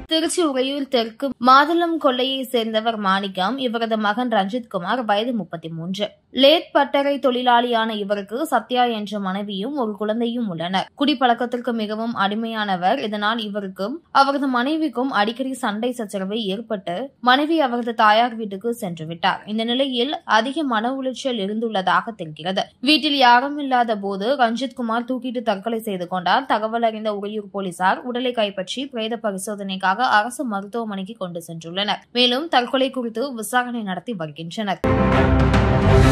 திருச்சி உறையூர் தெற்கு மாதுளம் கொள்ளையை சேர்ந்தவர் மாணிக்கம் இவரது மகன் ரஞ்சித் குமார் வயது முப்பத்தி மூன்று லேத் பட்டறை தொழிலாளியான இவருக்கு சத்யா என்ற மனைவியும் ஒரு குழந்தையும் உள்ளனர் குடிப்பழக்கத்திற்கு மிகவும் அடிமையானவர் இதனால் இவருக்கும் அவரது மனைவிக்கும் அடிக்கடி சண்டை சச்சரவு ஏற்பட்டு மனைவி அவரது தாயார் வீட்டுக்கு சென்று விட்டார் இந்த நிலையில் அதிக மன உளைச்சல் இருந்துள்ளதாக தெரிகிறது வீட்டில் யாரும் இல்லாத போது ரஞ்சித் குமார் தூக்கிட்டு தற்கொலை செய்து கொண்டார் தகவல் அறிந்த உறையூர் போலீசார் உடலை கைப்பற்றி பிரேத பரிசோதனைக்காக அரசு மருத்துவமனைக்கு கொண்டு சென்றுள்ளனர் மேலும் தற்கொலை குறித்து விசாரணை நடத்தி வருகின்றனர்